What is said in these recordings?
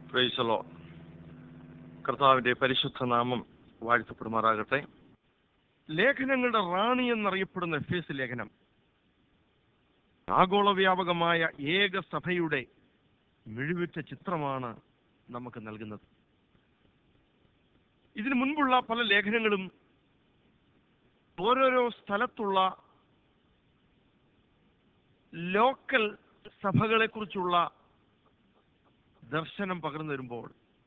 പ്രൈസലോ കർത്താവിന്റെ പരിശുദ്ധ നാമം വാഴ്ത്തപ്പെടുമാറാകട്ടെ ലേഖനങ്ങളുടെ റാണി എന്നറിയപ്പെടുന്ന എഫ് എസ് ലേഖനം ആഗോള വ്യാപകമായ ഏക സഭയുടെ മിഴിവുറ്റ ചിത്രമാണ് നമുക്ക് നൽകുന്നത് ഇതിനു മുൻപുള്ള പല ലേഖനങ്ങളും ഓരോരോ സ്ഥലത്തുള്ള ലോക്കൽ സഭകളെക്കുറിച്ചുള്ള ദർശനം പകർന്നു വരുമ്പോൾ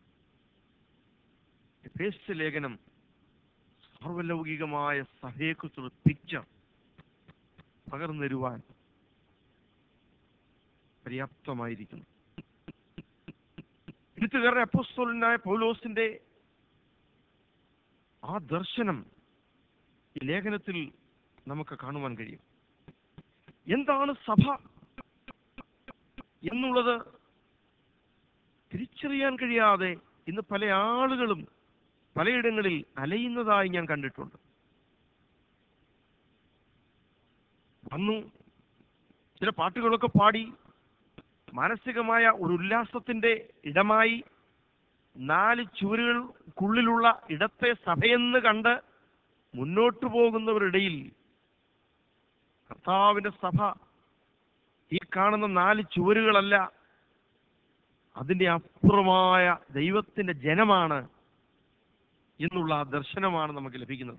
എഫേസ്യ ലേഖനം സർവലൗകികമായ സഭയെക്കുറിച്ചുള്ള പിക്ചർ പകർന്നു തരുവാൻ പര്യാപ്തമായിരിക്കുന്നു എഴുത്തുകാരൻ അപ്പോസ്തോലനായ പൗലോസിന്റെ ആ ദർശനം ഈ ലേഖനത്തിൽ നമുക്ക് കാണുവാൻ കഴിയും എന്താണ് സഭ എന്നുള്ളത് തിരിച്ചറിയാൻ കഴിയാതെ ഇന്ന് പല ആളുകളും പലയിടങ്ങളിൽ അലയുന്നതായി ഞാൻ കണ്ടിട്ടുണ്ട് വന്നു ചില പാട്ടുകളൊക്കെ പാടി മാനസികമായ ഒരു ഉല്ലാസത്തിന്റെ ഇടമായി നാല് ചുവരുകൾക്കുള്ളിലുള്ള ഇടത്തെ സഭയെന്ന് കണ്ട് മുന്നോട്ടു പോകുന്നവരിടയിൽ കർത്താവിന്റെ സഭ ഈ കാണുന്ന നാല് ചുവരുകളല്ല അതിന്റെ അപ്പുറമായ ദൈവത്തിന്റെ ജനമാണ് എന്നുള്ള ആ ദർശനമാണ് നമുക്ക് ലഭിക്കുന്നത്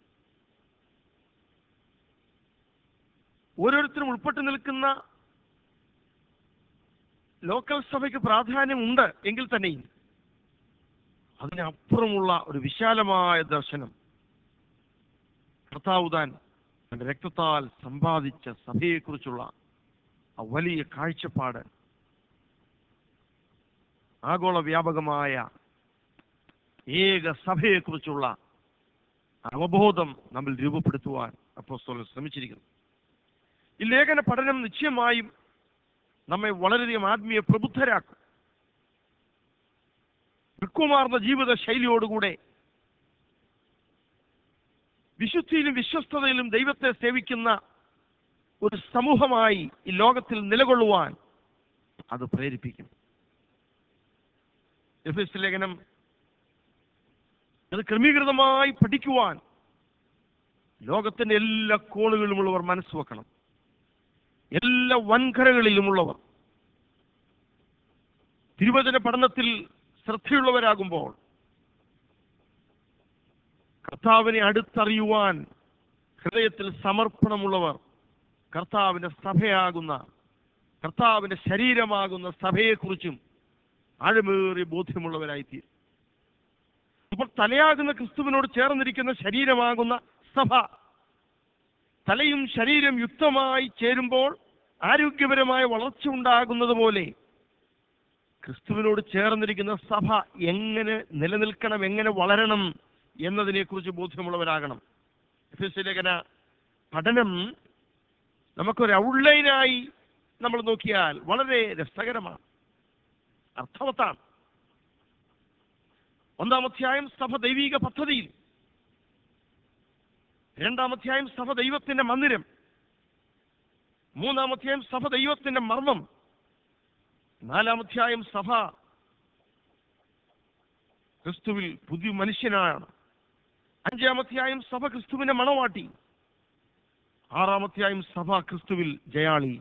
ഓരോരുത്തരും ഉൾപ്പെട്ടു നിൽക്കുന്ന ലോക്കൽ സഭയ്ക്ക് പ്രാധാന്യമുണ്ട് എങ്കിൽ തന്നെയും അതിനപ്പുറമുള്ള ഒരു വിശാലമായ ദർശനം കർത്താവ് താൻ തന്റെ രക്തത്താൽ സമ്പാദിച്ച സഭയെക്കുറിച്ചുള്ള ആ വലിയ കാഴ്ചപ്പാട് ആഗോള വ്യാപകമായ ഏക സഭയെക്കുറിച്ചുള്ള അവബോധം നമ്മൾ രൂപപ്പെടുത്തുവാൻ അപ്പോസ്തലൻ ശ്രമിച്ചിരിക്കുന്നു ഈ ലേഖന പഠനം നിശ്ചയമായും നമ്മെ വളരെയധികം ആത്മീയ പ്രബുദ്ധരാക്കും ദുഃഖമാർന്ന ജീവിത ശൈലിയോടുകൂടെ വിശുദ്ധിയിലും വിശ്വസ്തതയിലും ദൈവത്തെ സേവിക്കുന്ന ഒരു സമൂഹമായി ഈ ലോകത്തിൽ നിലകൊള്ളുവാൻ അത് പ്രേരിപ്പിക്കും എഫേസ് ലേഖനം അത് ക്രമീകൃതമായി പഠിക്കുവാൻ ലോകത്തിന്റെ എല്ലാ കോണുകളിലുമുള്ളവർ മനസ്സ് വെക്കണം എല്ലാ വൻകരകളിലുമുള്ളവർ തിരുവചന പഠനത്തിൽ ശ്രദ്ധയുള്ളവരാകുമ്പോൾ കർത്താവിനെ അടുത്തറിയുവാൻ ഹൃദയത്തിൽ സമർപ്പണമുള്ളവർ കർത്താവിന്റെ സഭയാകുന്ന കർത്താവിന്റെ ശരീരമാകുന്ന സഭയെക്കുറിച്ചും ആഴമേറിയ ബോധ്യമുള്ളവരായിത്തീരും അപ്പോൾ തലയാകുന്ന ക്രിസ്തുവിനോട് ചേർന്നിരിക്കുന്ന ശരീരമാകുന്ന സഭ തലയും ശരീരം യുക്തമായി ചേരുമ്പോൾ ആരോഗ്യപരമായ വളർച്ച ഉണ്ടാകുന്നത് പോലെ ക്രിസ്തുവിനോട് ചേർന്നിരിക്കുന്ന സഭ എങ്ങനെ നിലനിൽക്കണം എങ്ങനെ വളരണം എന്നതിനെക്കുറിച്ച് ബോധ്യമുള്ളവരാകണം എഫേസ്യ ലേഖന പഠനം നമുക്കൊരു ഔട്ട്ലൈനായി നമ്മൾ നോക്കിയാൽ വളരെ രസകരമാണ് അർത്ഥവത്താണ് ഒന്നാം അധ്യായം സഭ ദൈവിക പദ്ധതിയിൽ രണ്ടാം അധ്യായം സഭ ദൈവത്തിന്റെ മന്ദിരം മൂന്നാം അധ്യായം സഭ ദൈവത്തിന്റെ മർമ്മം നാലാം അധ്യായം സഭ ക്രിസ്തുവിൽ പുതിയ മനുഷ്യനാണ് അഞ്ചാം അധ്യായം സഭ ക്രിസ്തുവിന്റെ മണവാട്ടി ആറാം അധ്യായം സഭ ക്രിസ്തുവിൽ ജയാളി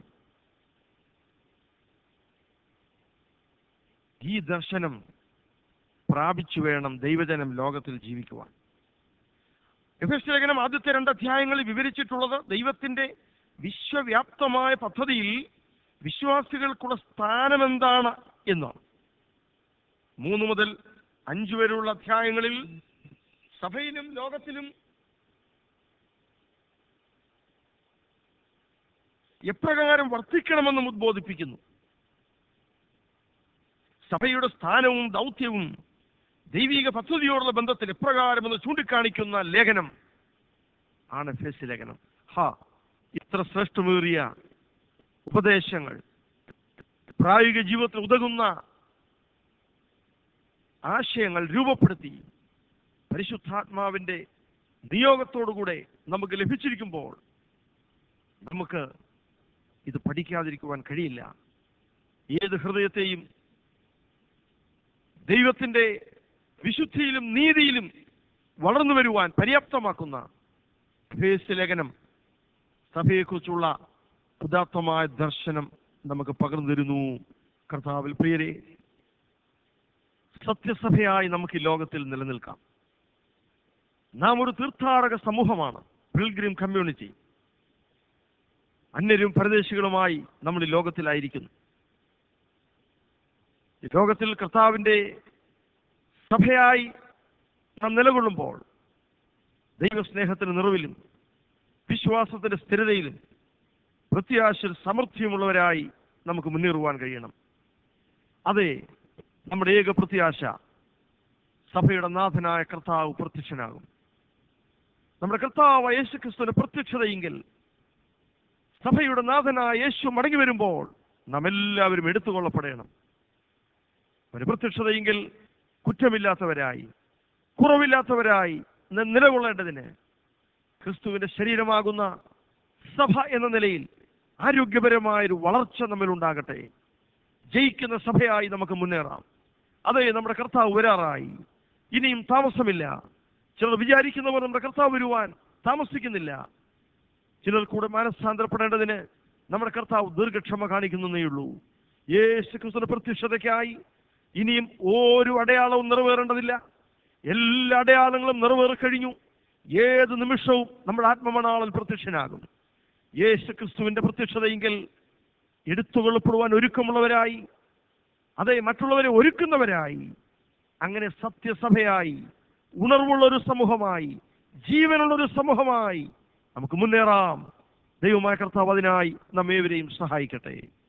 ഈ ദർശനം പ്രാപിച്ചു വേണം ദൈവജനം ലോകത്തിൽ ജീവിക്കുവാൻ എഫേസ് ലേഖനം ആദ്യത്തെ രണ്ട് അധ്യായങ്ങളിൽ വിവരിച്ചിട്ടുള്ളത് ദൈവത്തിന്റെ വിശ്വവ്യാപ്തമായ പദ്ധതിയിൽ വിശ്വാസികൾക്കുള്ള സ്ഥാനം എന്താണ് എന്നാണ് മൂന്ന് മുതൽ അഞ്ചു വരെയുള്ള അധ്യായങ്ങളിൽ സഭയിലും ലോകത്തിലും എപ്രകാരം വർത്തിക്കണമെന്നും ഉദ്ബോധിപ്പിക്കുന്നു സഭയുടെ സ്ഥാനവും ദൗത്യവും ദൈവിക പദ്ധതിയോടുള്ള ബന്ധത്തിൽ എപ്രകാരമെന്ന് ചൂണ്ടിക്കാണിക്കുന്ന ലേഖനം ആണ് ഫേസ് ലേഖനം ഹാ ഇത്ര ശ്രേഷ്ഠമേറിയ ഉപദേശങ്ങൾ പ്രായോഗിക ജീവിതത്തിൽ ഉതകുന്ന ആശയങ്ങൾ രൂപപ്പെടുത്തി പരിശുദ്ധാത്മാവിന്റെ നിയോഗത്തോടുകൂടെ നമുക്ക് ലഭിച്ചിരിക്കുമ്പോൾ നമുക്ക് ഇത് പഠിക്കാതിരിക്കുവാൻ കഴിയില്ല ഏത് ഹൃദയത്തെയും ദൈവത്തിന്റെ വിശുദ്ധിയിലും നീതിയിലും വളർന്നു വരുവാൻ പര്യാപ്തമാക്കുന്ന ഫേസ് ലേഖനം സഭയെക്കുറിച്ചുള്ള ഉദാത്തമായ ദർശനം നമുക്ക് പകർന്നു തരുന്നു കർത്താവിൽ പ്രിയരെ സത്യസഭയായി നമുക്ക് ഈ ലോകത്തിൽ നിലനിൽക്കാം നാം ഒരു തീർത്ഥാടക സമൂഹമാണ് പിൽഗ്രിം കമ്മ്യൂണിറ്റി അന്യരും പരദേശികളുമായി നമ്മൾ ഈ ലോകത്തിലായിരിക്കുന്നു ഈ ലോകത്തിൽ കർത്താവിന്റെ സഭയായി നാം നിലകൊള്ളുമ്പോൾ ദൈവസ്നേഹത്തിന് നിറവിലും വിശ്വാസത്തിന്റെ സ്ഥിരതയിലും പ്രത്യാശയിൽ സമൃദ്ധിയുമുള്ളവരായി നമുക്ക് മുന്നേറുവാൻ കഴിയണം അതെ നമ്മുടെ ഏക പ്രത്യാശ സഭയുടെ നാഥനായ കർത്താവ് പ്രത്യക്ഷനാകും നമ്മുടെ കർത്താവ് യേശു ക്രിസ്തുവിന്റെ പ്രത്യക്ഷതയെങ്കിൽ സഭയുടെ നാഥനായ യേശു മടങ്ങി വരുമ്പോൾ നാം എല്ലാവരും എടുത്തുകൊള്ളപ്പെടണം ഒരു പ്രത്യക്ഷതയെങ്കിൽ കുറ്റമില്ലാത്തവരായി കുറവില്ലാത്തവരായി നി- നിലകൊള്ളേണ്ടതിന് ക്രിസ്തുവിന്റെ ശരീരമാകുന്ന സഭ എന്ന നിലയിൽ ആരോഗ്യപരമായ ഒരു വളർച്ച നമ്മിൽ ഉണ്ടാകട്ടെ ജയിക്കുന്ന സഭയായി നമുക്ക് മുന്നേറാം അതെ നമ്മുടെ കർത്താവ് വരാറായി ഇനിയും താമസമില്ല ചിലർ വിചാരിക്കുന്നവർ നമ്മുടെ കർത്താവ് വരുവാൻ താമസിക്കുന്നില്ല ചിലർ കൂടെ മാനസാന്തരപ്പെടേണ്ടതിന് നമ്മുടെ കർത്താവ് ദീർഘക്ഷമ കാണിക്കുന്നതേ ഉള്ളൂ യേശു ക്രിസ്തുവിന്റെ പ്രത്യക്ഷതയ്ക്കായി ഇനിയും ഒരു അടയാളവും നിറവേറേണ്ടതില്ല എല്ലാ അടയാളങ്ങളും നിറവേറി കഴിഞ്ഞു ഏത് നിമിഷവും നമ്മുടെ ആത്മമണാളൻ പ്രത്യക്ഷനാകും യേശു ക്രിസ്തുവിന്റെ പ്രത്യക്ഷതയെങ്കിൽ എടുത്തുകൊള്ളപ്പെടുവാൻ ഒരുക്കമുള്ളവരായി അതെ മറ്റുള്ളവരെ ഒരുക്കുന്നവരായി അങ്ങനെ സത്യസഭയായി ഉണർവുള്ള ഒരു സമൂഹമായി ജീവനുള്ള ഒരു സമൂഹമായി നമുക്ക് മുന്നേറാം ദൈവമായ കർത്താവ് അതിനായി നമ്മേവരെയും സഹായിക്കട്ടെ